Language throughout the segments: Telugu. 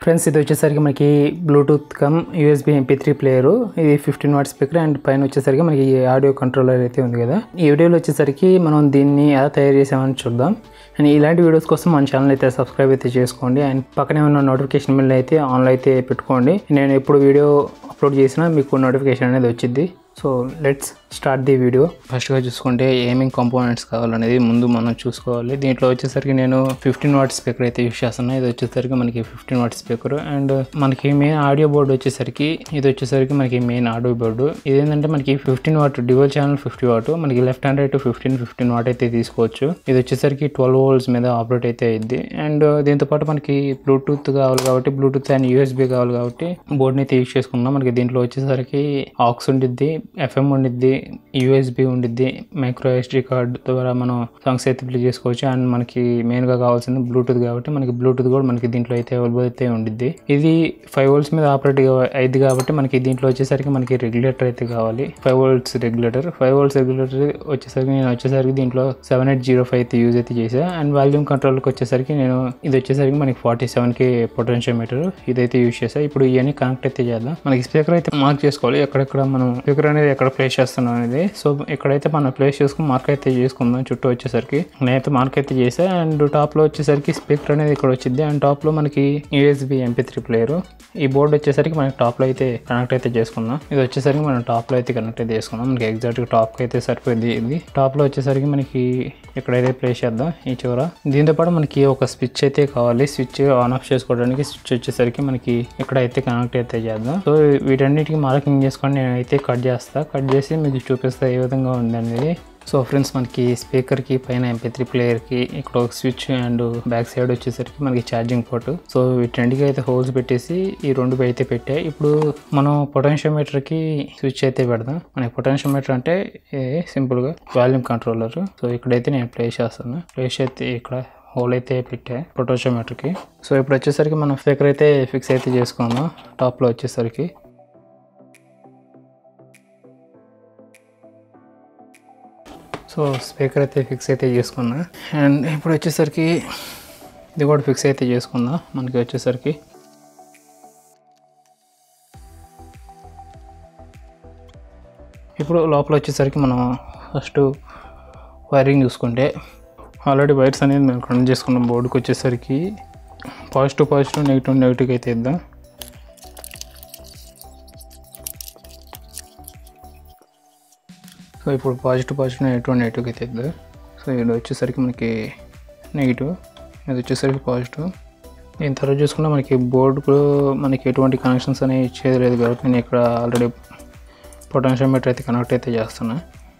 ఫ్రెండ్స్ ఇది వచ్చేసరికి మనకి Bluetooth cum USB MP three player ఇది ఫిఫ్టీన్ వాట్ స్పీకర్ అండ్ పైన వచ్చేసరికి మనకి ఆడియో కంట్రోలర్ అయితే ఉంది కదా ఈ వీడియోలో వచ్చేసరికి మనం దీన్ని ఎలా తయారు చేసామని చూద్దాం అండ్ ఇలాంటి వీడియోస్ కోసం మన ఛానల్ అయితే సబ్స్క్రైబ్ అయితే చేసుకోండి అండ్ పక్కనే ఉన్న నోటిఫికేషన్ బిల్ అయితే ఆన్లో అయితే పెట్టుకోండి నేను ఎప్పుడు వీడియో అప్లోడ్ చేసినా మీకు నోటిఫికేషన్ అనేది వచ్చింది so let's start the video ఫస్ట్గా చూసుకుంటే ఏమేమి కాంపోనెంట్స్ కావాలనేది ముందు మనం చూసుకోవాలి దీంట్లో వచ్చేసరికి నేను ఫిఫ్టీన్ వాట్ స్పీకర్ అయితే యూస్ చేస్తున్నాను ఇది వచ్చేసరికి మనకి ఫిఫ్టీన్ వాట్ స్పీకర్ అండ్ మనకి మెయిన్ ఆడియో బోర్డు వచ్చేసరికి ఇది వచ్చేసరికి మనకి మెయిన్ ఆడియో బోర్డు ఇదేంటంటే మనకి fifteen watt dual channel fifty watt మనకి left hand right fifteen fifteen watt అయితే తీసుకోవచ్చు ఇది వచ్చేసరికి ట్వెల్వ్ వోల్ట్స్ మీద ఆపరేట్ అయితే అయింది అండ్ దీంతో పాటు మనకి బ్లూటూత్ కావాలి కాబట్టి బ్లూటూత్ అండ్ యూఎస్బి కావాలి కాబట్టి బోర్డుని అయితే యూస్ చేసుకున్నాం మనకి దీంట్లో వచ్చేసరికి ఆక్స్ ఉండిద్ది ఎఫ్ఎం ఉండిద్ది యూఎస్బి ఉండిద్ది మైక్రో ఎస్డి కార్డ్ ద్వారా మనం సాంగ్స్ అయితే ప్లే చేసుకోవచ్చు అండ్ మనకి మెయిన్ గా కావాల్సింది బ్లూటూత్ కాబట్టి మనకి బ్లూటూత్ కూడా మనకి దీంట్లో అయితే అవైలబుల్ అయితే ఉండిద్ది ఇది ఫైవ్ వోల్ట్స్ మీద ఆపరేట్ అయింది కాబట్టి మనకి దీంట్లో వచ్చేసరికి మనకి రెగ్యులేటర్ అయితే కావాలి five volts regulator five volts regulator వచ్చేసరికి నేను వచ్చేసరికి దీంట్లో సెవెన్ ఎయిట్ జీరో ఫైవ్ అయితే యూజ్ అయితే చేసా అండ్ వాల్యూమ్ కంట్రోల్కి వచ్చేసరికి నేను ఇది వచ్చేసరికి మనకి ఫార్టీ సెవెన్ కి పొటెన్షియోమీటర్ ఇదైతే యూజ్ చేసా ఇప్పుడు ఇవన్నీ కనెక్ట్ అయితే చేద్దాం మనకి స్పీకర్ అయితే మార్క్ చేసుకోవాలి ఎక్కడెక్కడ మనం స్పీకర్ అనేది ఎక్కడ ప్లేస్ చేస్తున్నాం అనేది సో ఇక్కడైతే మనం ప్లేస్ చేసుకుని మార్క్ అయితే చేసుకుందాం చుట్టూ వచ్చేసరికి నేనైతే మార్క్ అయితే చేసా అండ్ టాప్ లో వచ్చేసరికి స్పీకర్ అనేది ఇక్కడ వచ్చింది అండ్ టాప్ లో మనకి యూఎస్బి ఎంపీ త్రీ ప్లేయర్ ఈ బోర్డు వచ్చేసరికి మనకి టాప్ లో అయితే కనెక్ట్ అయితే చేసుకుందాం ఇది వచ్చేసరికి మనం టాప్ లో అయితే కనెక్ట్ అయితే చేసుకుందాం మనకి ఎగ్జాక్ట్ గా టాప్ అయితే సరిపోయింది ఇది టాప్ లో వచ్చేసరికి మనకి ఇక్కడైతే ప్లేస్ చేద్దాం ఈ చివర దీంతో పాటు మనకి ఒక స్విచ్ అయితే కావాలి స్విచ్ ఆన్ ఆఫ్ చేసుకోవడానికి స్విచ్ వచ్చేసరికి మనకి ఇక్కడ అయితే కనెక్ట్ అయితే చేద్దాం సో వీటన్నిటికి మార్కింగ్ చేసుకొని నేనైతే కట్ చేస్తా కట్ చేసి మీకు చూపిస్తా ఏ విధంగా ఉంది అనేది సో ఫ్రెండ్స్ మనకి స్పీకర్కి పైన ఎంపీ త్రీ ప్లేయర్కి ఇక్కడ ఒక స్విచ్ అండ్ బ్యాక్ సైడ్ వచ్చేసరికి మనకి ఛార్జింగ్ పోర్ట్ సో వీటన్నిటికి అయితే హోల్స్ పెట్టేసి ఈ రెండు అయితే పెట్టాయి ఇప్పుడు మనం పొటెన్షియోమీటర్కి స్విచ్ అయితే పెడదాం మనకి పొటెన్షియోమీటర్ అంటే సింపుల్గా వాల్యూమ్ కంట్రోలర్ సో ఇక్కడైతే నేను ప్లేస్ చేస్తాను ప్లేస్ అయితే ఇక్కడ హోల్ అయితే పెట్టా పొటెన్షియోమీటర్కి సో ఇప్పుడు వచ్చేసరికి మనం స్పీకర్ అయితే ఫిక్స్ అయితే చేసుకుందాం టాప్లో వచ్చేసరికి సో స్పీకర్ అయితే ఫిక్స్ అయితే చేసుకున్నా అండ్ ఇప్పుడు వచ్చేసరికి ఇది కూడా ఫిక్స్ అయితే చేసుకుందాం మనకి వచ్చేసరికి ఇప్పుడు లోపల వచ్చేసరికి మనం ఫస్ట్ వైరింగ్ చూసుకుంటే ఆల్రెడీ వైర్స్ అనేది మేము కనెక్ట్ చేసుకున్నాం బోర్డుకి వచ్చేసరికి పాజిటివ్ పాజిటివ్ నెగిటివ్ నెగిటివ్ అయితే ఇద్దాం సో ఇప్పుడు పాజిటివ్ పాజిటివ్ నెగిటివ్ నెగిటివ్ అయితే ఇద్దాం సో ఇది వచ్చేసరికి మనకి నెగిటివ్ ఇది వచ్చేసరికి పాజిటివ్ దీని తర్వాత చూసుకుంటే మనకి బోర్డుకు మనకి ఎటువంటి కనెక్షన్స్ అనేవి ఇచ్చేది లేదు కాబట్టి నేను ఇక్కడ ఆల్రెడీ పొటెన్షియోమీటర్ అయితే కనెక్ట్ అయితే చేస్తున్నా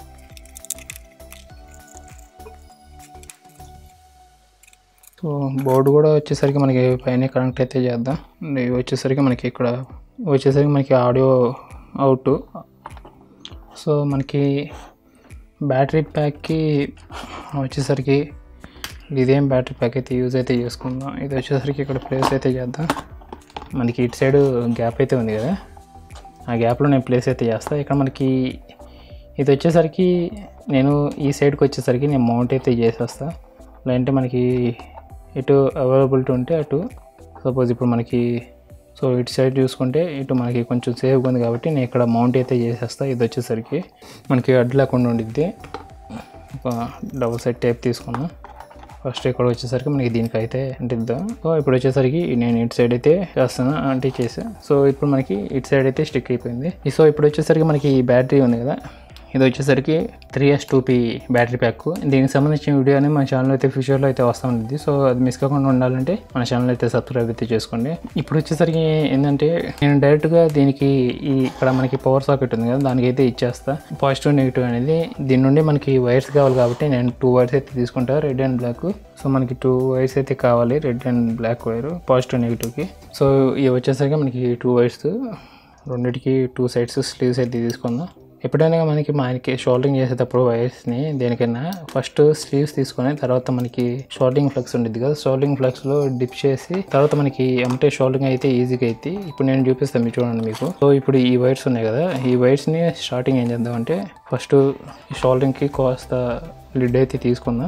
సో బోర్డు కూడా వచ్చేసరికి మనకి పైన కనెక్ట్ అయితే చేద్దాం ఇవి వచ్చేసరికి మనకి ఇక్కడ వచ్చేసరికి మనకి ఆడియో అవుట్ సో మనకి బ్యాటరీ ప్యాక్కి వచ్చేసరికి ఇదేం బ్యాటరీ ప్యాక్ అయితే యూజ్ అయితే చేసుకుందాం ఇది వచ్చేసరికి ఇక్కడ ప్లేస్ అయితే చేద్దాం మనకి ఇటు సైడ్ గ్యాప్ అయితే ఉంది కదా ఆ గ్యాప్లో నేను ప్లేస్ అయితే చేస్తాను ఇక్కడ మనకి ఇది వచ్చేసరికి నేను ఈ సైడ్కి వచ్చేసరికి నేను మౌంట్ అయితే చేసేస్తా లేదంటే మనకి ఇటు అవైలబిలిటీ ఉంటే అటు సపోజ్ ఇప్పుడు మనకి సో ఇటు సైడ్ చూసుకుంటే ఇటు మనకి కొంచెం సేఫ్గా ఉంది కాబట్టి నేను ఇక్కడ మౌంట్ అయితే చేసేస్తా ఇది వచ్చేసరికి మనకి అడ్డు లేకుండా ఉండిద్ది ఒక డబుల్ సైడ్ టేప్ తీసుకున్నాం ఫస్ట్ ఇక్కడ వచ్చేసరికి మనకి దీనికి అయితే అంటిద్దాం సో ఇప్పుడు వచ్చేసరికి నేను ఇటు సైడ్ అయితే చేస్తాను అంటే చేసా సో ఇప్పుడు మనకి ఇటు సైడ్ అయితే స్టిక్ అయిపోయింది సో ఇప్పుడు వచ్చేసరికి మనకి ఈ బ్యాటరీ ఉంది కదా ఇది వచ్చేసరికి three S two P battery pack దీనికి సంబంధించిన వీడియో అనేది మన ఛానల్ అయితే ఫ్యూచర్లో అయితే వస్తూ ఉంటుంది సో అది మిస్ కాకుండా ఉండాలంటే మన ఛానల్ అయితే సబ్స్క్రైబ్ అయితే చేసుకోండి ఇప్పుడు వచ్చేసరికి ఏంటంటే నేను డైరెక్ట్గా దీనికి ఈ ఇక్కడ మనకి పవర్ సాకెట్ ఉంది కదా దానికి అయితే ఇచ్చేస్తా పాజిటివ్ నెగిటివ్ అనేది దీని నుండి మనకి వైర్స్ కావాలి కాబట్టి నేను టూ వైర్స్ అయితే తీసుకుంటా రెడ్ అండ్ బ్లాక్ సో మనకి టూ వైర్స్ అయితే కావాలి red and black wire positive నెగిటివ్కి సో ఇవి వచ్చేసరికి మనకి టూ వైర్స్ రెండింటికి టూ సైడ్స్ స్లీవ్స్ అయితే తీసుకుందాం ఎప్పుడైనా మనకి మనకి షోల్డరింగ్ చేసేటప్పుడు వైర్స్ని దేనికైనా ఫస్ట్ స్లీవ్స్ తీసుకొని తర్వాత మనకి షోల్డరింగ్ ఫ్లెక్స్ ఉంటుంది కదా షోల్డరింగ్ ఫ్లెక్స్లో డిప్ చేసి తర్వాత మనకి ఎంటే షోల్డరింగ్ అయితే ఈజీగా అయితే ఇప్పుడు నేను చూపిస్తాను మీరు చూడండి మీకు సో ఇప్పుడు ఈ వైర్స్ ఉన్నాయి కదా ఈ వైర్స్ని స్టార్టింగ్ ఏం చేద్దామంటే ఫస్ట్ షోల్డరింగ్కి కాస్త లిడ్ అయితే తీసుకుందాం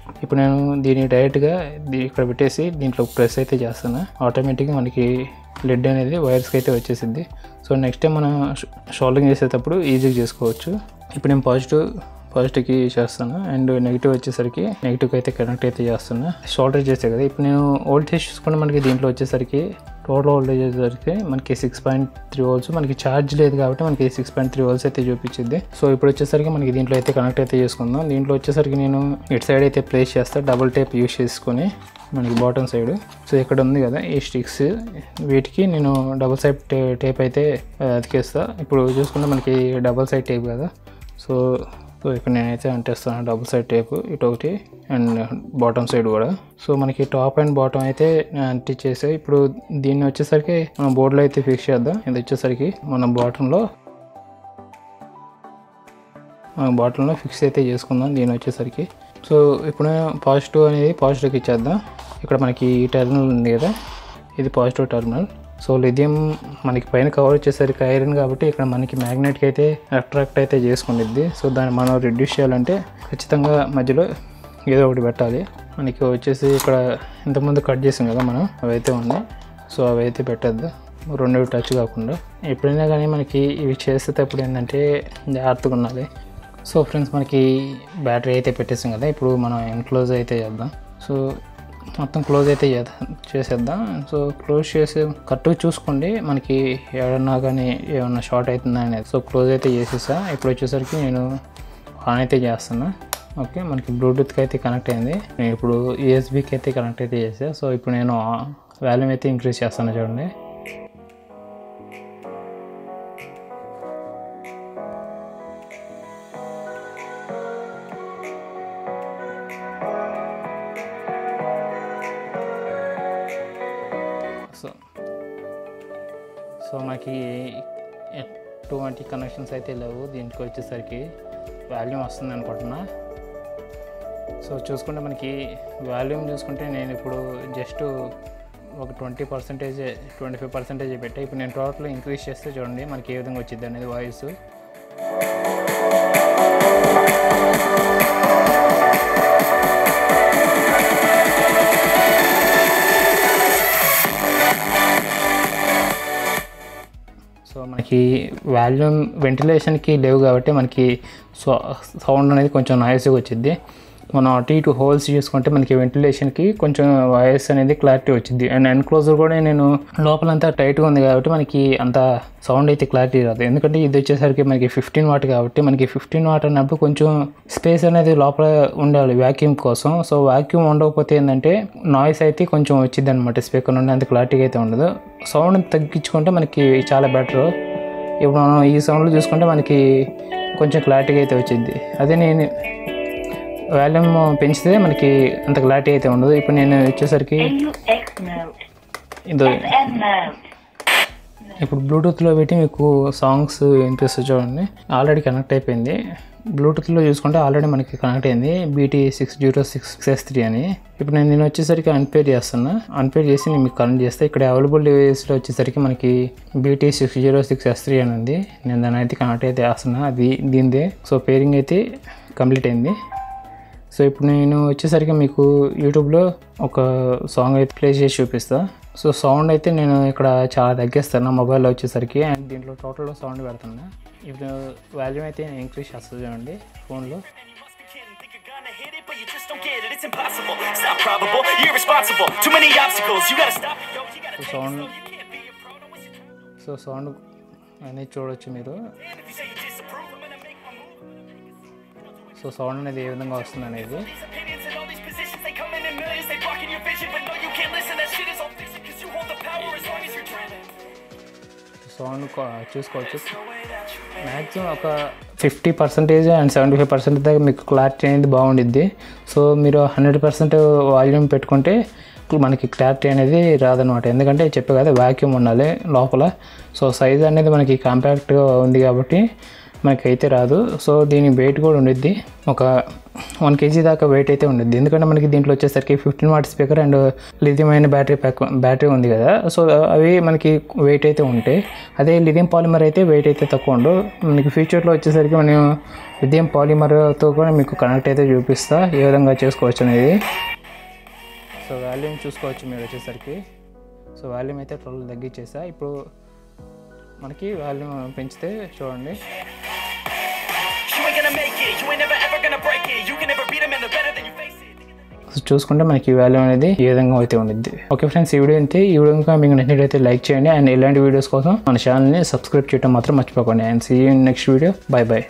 ఇప్పుడు నేను దీన్ని డైరెక్ట్గా దీ- ఇక్కడ పెట్టేసి దీంట్లో ప్రెస్ అయితే చేస్తాను ఆటోమేటిక్గా మనకి లెడ్ అనేది వైర్స్కి అయితే వచ్చేసింది సో నెక్స్ట్ టైం మనం షోల్డరింగ్ చేసేటప్పుడు ఈజీగా చేసుకోవచ్చు ఇప్పుడు నేను పాజిటివ్ పాజిటివ్కి చేస్తాను అండ్ నెగిటివ్ వచ్చేసరికి నెగిటివ్కి అయితే కనెక్ట్ అయితే చేస్తున్నా షోల్డర్ చేసే కదా ఇప్పుడు నేను వోల్టేజ్ చూసుకుంటే మనకి దీంట్లో వచ్చేసరికి టోటల్ వోల్టేజ్ వచ్చేసరికి మనకి సిక్స్ పాయింట్ త్రీ వోల్స్ మనకి ఛార్జ్ లేదు కాబట్టి మనకి సిక్స్ పాయింట్ త్రీ వోల్స్ అయితే చూపించింది సో ఇప్పుడు వచ్చేసరికి మనకి దీంట్లో అయితే కనెక్ట్ అయితే చేసుకుందాం దీంట్లో వచ్చేసరికి నేను ఇటు సైడ్ అయితే ప్లేస్ చేస్తా డబుల్ టేప్ యూస్ చేసుకొని మనకి బాటమ్ సైడ్ సో ఇక్కడ ఉంది కదా ఈ స్టిక్స్ వీటికి నేను డబుల్ సైడ్ టే- టేప్ అయితే ఆ, అతికేస్తా ఇప్పుడు చూసుకుంటే మనకి డబుల్ సైడ్ టేప్ కదా సో సో ఇక్కడ నేనైతే అంటేస్తాను డబుల్ సైడ్ టేప్ ఇటు ఒకటి అండ్ బాటమ్ సైడ్ కూడా సో మనకి టాప్ అండ్ బాటమ్ అయితే అంటించేసా ఇప్పుడు దీన్ని వచ్చేసరికి మనం బోర్డులో అయితే ఫిక్స్ చేద్దాం ఇది వచ్చేసరికి మన బాటంలో బాటిల్లో ఫిక్స్ అయితే చేసుకుందాం దీని వచ్చేసరికి సో ఇప్పుడు పాజిటివ్ అనేది పాజిటివ్కి ఇచ్చేద్దాం ఇక్కడ మనకి ఈ టెర్మినల్ ఉంది కదా ఇది పాజిటివ్ టెర్మినల్ సో లిథియం మనకి పైన కవర్ వచ్చేసరికి ఐరన్ కాబట్టి ఇక్కడ మనకి మ్యాగ్నెట్కి అయితే అట్రాక్ట్ అయితే చేసుకుండిద్ది సో దాన్ని మనం రిడ్యూస్ చేయాలంటే ఖచ్చితంగా మధ్యలో ఏదో ఒకటి పెట్టాలి మనకి వచ్చేసి ఇక్కడ ఇంతకుముందు కట్ చేసాం కదా మనం అవైతే ఉన్నాయి సో అవి అయితే పెట్టద్దు రెండు టచ్ కాకుండా ఎప్పుడైనా కానీ మనకి ఇవి చేసేటప్పుడు ఏంటంటే జాగ్రత్తగా ఉండాలి సో ఫ్రెండ్స్ మనకి బ్యాటరీ అయితే పెట్టేసాం కదా ఇప్పుడు మనం ఎన్క్లోజ్ అయితే చేద్దాం సో మొత్తం క్లోజ్ అయితే చేద్దాం చేసేద్దాం సో క్లోజ్ చేసి కరెక్ట్గా చూసుకోండి మనకి ఏమన్నా కానీ ఏమన్నా షార్ట్ అవుతుందా అనేది సో క్లోజ్ అయితే చేసేసా ఇప్పుడు వచ్చేసరికి నేను ఆన్ అయితే చేస్తున్నా ఓకే మనకి బ్లూటూత్కి అయితే కనెక్ట్ అయింది నేను ఇప్పుడు యూఎస్బీకి అయితే కనెక్ట్ అయితే చేసా సో ఇప్పుడు నేను వాల్యూమ్ అయితే ఇంక్రీజ్ చేస్తాను చూడండి సో సో మనకి ఎటువంటి కనెక్షన్స్ అయితే లేవు దీనికి వచ్చేసరికి వాల్యూమ్ వస్తుంది అనుకుంటున్నా సో చూసుకుంటే మనకి వాల్యూమ్ చూసుకుంటే నేను ఇప్పుడు జస్ట్ ఒక twenty percentage twenty five percentage పెట్టా ఇప్పుడు నేను టోటల్ ఇంక్రీజ్ చేస్తే చూడండి మనకి ఏ విధంగా వచ్చింది అనేది వాయిస్ సో మనకి వాల్యూమ్ వెంటిలేషన్కి లేవు కాబట్టి మనకి సౌండ్ అనేది కొంచెం నాయిస్గా వచ్చింది మనం అటు ఇటు హోల్స్ చూసుకుంటే మనకి వెంటిలేషన్కి కొంచెం వాయిస్ అనేది క్లారిటీ వచ్చింది అండ్ ఎన్క్లోజర్ కూడా నేను లోపలంతా టైట్గా ఉంది కాబట్టి మనకి అంత సౌండ్ అయితే క్లారిటీ రాదు ఎందుకంటే ఇది వచ్చేసరికి మనకి ఫిఫ్టీన్ వాట్ కాబట్టి మనకి ఫిఫ్టీన్ వాట్ అన్నప్పుడు కొంచెం స్పేస్ అనేది లోపల ఉండాలి వ్యాక్యూమ్ కోసం సో వ్యాక్యూమ్ ఉండకపోతే ఏంటంటే నాయిస్ అయితే కొంచెం వచ్చింది అనమాట స్పీకర్ నుండి అంత క్లారిటీగా అయితే ఉండదు సౌండ్ తగ్గించుకుంటే మనకి చాలా బెటర్ ఇప్పుడు మనం ఈ సౌండ్లో చూసుకుంటే మనకి కొంచెం క్లారిటీగా అయితే వచ్చింది అదే నేను వాల్యూమ్ పెంచితే మనకి అంత క్లారిటీ అయితే ఉండదు ఇప్పుడు నేను వచ్చేసరికి X mode. ఇది FM mode. ఇప్పుడు బ్లూటూత్లో పెట్టి మీకు సాంగ్స్ వినిపిస్తుంది చూడండి ఆల్రెడీ కనెక్ట్ అయిపోయింది బ్లూటూత్లో చూసుకుంటే ఆల్రెడీ మనకి కనెక్ట్ అయింది BT six zero six S three అని ఇప్పుడు నేను నేను వచ్చేసరికి అన్పేర్ చేస్తున్నా అన్పేర్ చేసి నేను మీకు కనెక్ట్ చేస్తే ఇక్కడ అవైలబుల్ డివైస్లో వచ్చేసరికి మనకి BT six zero six S three అని ఉంది నేను దాన్ని అయితే కనెక్ట్ అయితే చేస్తున్నా అది దీనిదే సో పేరింగ్ అయితే కంప్లీట్ అయింది సో ఇప్పుడు నేను వచ్చేసరికి మీకు యూట్యూబ్లో ఒక సాంగ్ అయితే ప్లే చేసి చూపిస్తా సో సౌండ్ అయితే నేను ఇక్కడ చాలా తగ్గిస్తాను మొబైల్లో వచ్చేసరికి అండ్ దీంట్లో టోటల్ సౌండ్ పెడుతున్నా ఇప్పుడు వాల్యూమ్ అయితే నేను ఇంక్రీజ్ చేస్తాను చూడండి ఫోన్లో Think you're gonna hit it, but you just don't get it. It's impossible. It's not probable. You're irresponsible. Too many obstacles. You gotta stop it, yo. You gotta take it Sound- slow. You can't be a pro. Don't waste your time. So sound అనేది చూడొచ్చు మీరు And if you say you disapprove, I'm gonna make my move. So sound అనేది ఏ విధంగా వస్తుంది అనేది These opinions and all these positions, they come in in millions. They blocking your vision, but no, you can't listen. That shit is all fiction, cause you hold the power as long as you're dreaming. Sound చూసుకోవచ్చు మ్యాక్సిమం ఒక fifty percentage and seventy five percent దాకా మీకు క్లారిటీ అనేది బాగుండిద్ది సో మీరు హండ్రెడ్ పర్సెంట్ వాల్యూమ్ పెట్టుకుంటే మనకి క్లారిటీ అనేది రాదనమాట ఎందుకంటే చెప్పే కదా వాక్యూమ్ ఉండాలి లోపల సో సైజ్ అనేది మనకి కాంపాక్ట్గా ఉంది కాబట్టి మనకైతే రాదు సో దీని వెయిట్ కూడా ఉండిద్ది ఒక వన్ కేజీ దాకా వెయిట్ అయితే ఉండిద్ది ఎందుకంటే మనకి దీంట్లో వచ్చేసరికి fifteen watt speaker and lithium అయిన బ్యాటరీ ప్యాక్ బ్యాటరీ ఉంది కదా సో అవి మనకి వెయిట్ అయితే ఉంటాయి అదే లిథియం పాలిమర్ అయితే వెయిట్ అయితే తక్కువ ఉండు మనకి ఫ్యూచర్లో వచ్చేసరికి మనం లిథియం పాలిమర్తో కూడా మీకు కనెక్ట్ అయితే చూపిస్తా ఏ విధంగా చేసుకోవచ్చు అనేది సో వాల్యూమ్ చూసుకోవచ్చు మీరు వచ్చేసరికి సో వాల్యూమ్ అయితే ట్వెల్వ్ తగ్గించేసా ఇప్పుడు మనకి వాల్యూమ్ పెంచితే చూడండి You ain't gonna make it, you ain't never ever gonna break it. You can never beat them and they're better than you face it. So చూసుకుంటే మనకి ఈ వాల్యూ అనేది ఈ విధంగా అయితే ఉండిద్ది ఓకే ఫ్రెండ్స్ ఈ వీడియో అయితే ఈ వీడియో ఇంకా మీకు నచ్చినట్లయితే లైక్ చేయండి అండ్ ఇలాంటి వీడియోస్ కోసం మన ఛానల్ని సబ్స్క్రైబ్ చేయడం మాత్రం మర్చిపోకండి and see next video bye by